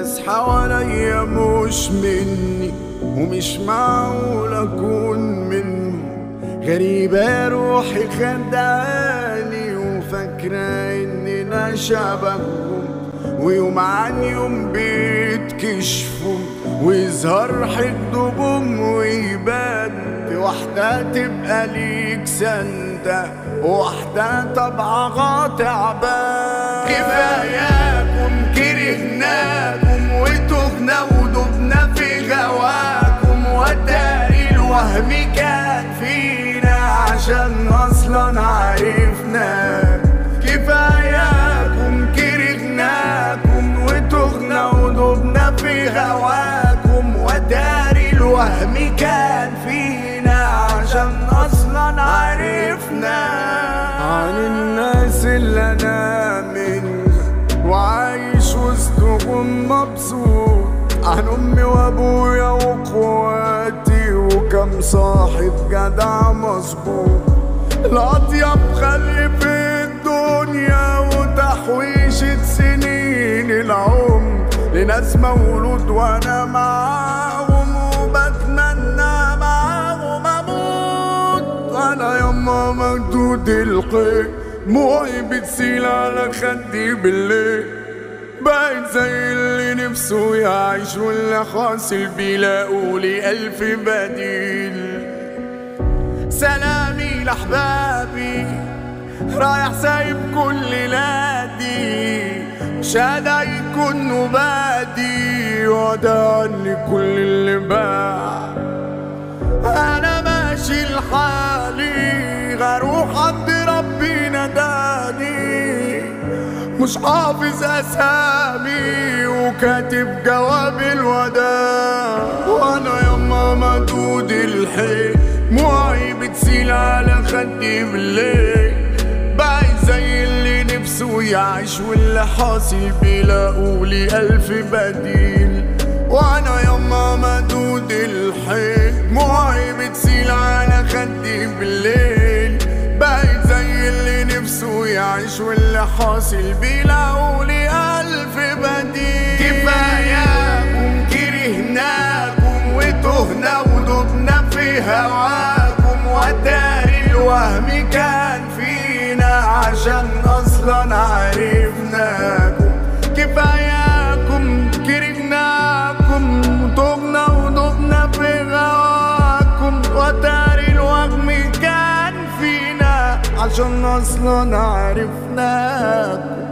الناس حواليا مش مني ومش معقول اكون منهم غريبة روحي خدعاني وفاكرة اننا شبههم ويوم عن يوم بيتكشفوا ويظهر حقدهم ويبان في واحدة تبقى ليك سندة وواحدة طبعها تعبان كفاياكم كرهناكم وتهنا ودبنا في غواكم وداري الوهم كان فينا عشان اصلا عرفناك كفاياكم كرهناكم وتهنا ودبنا في هواكم وداري الوهم كان فينا عشان اصلا عرفنا عن الناس اللي انا منهم وعايش وسطهم مبسوط عن امي وابويا واخواتي وكم صاحب جدع مظبوط الاطيب خلي في الدنيا وتحويشة سنين العمر لناس مولود وانا معاهم وبتمنى معاهم اموت انا يما مجدود القيد موعي بتسيل على خدي بالليل بقيت زي اللي نفسه يعيش واللي حاصل بيلاقوا لي ألف بديل سلامي لأحبابي رايح سايب كل لادي شهادة يكون نبادي وده عني كل اللي باع أنا ماشي لحالي غروح عند ربي نداني مش حافظ أسامي وكاتب جواب الوداع وأنا يما مدود الحيل موعي بتسيل على خدي بالليل باقي زي اللي نفسه يعيش واللي حاصل بيلاقوا لي ألف بديل وأنا يما مدود الحيل موعي بتسيل على خدي بالليل باقي زي اللي نفسه يعيش واللي حاصل بيلاقوا لي ألف بديل كفاياكم كرهناكم وتهنا ودبنا في هواكم وداري الوهم كان فينا عشان أصلا عرفناكم كفاياكم كرهناكم وتهنا ودبنا في هواكم وداري الوهم كان فينا عشان اصلا عرفناكم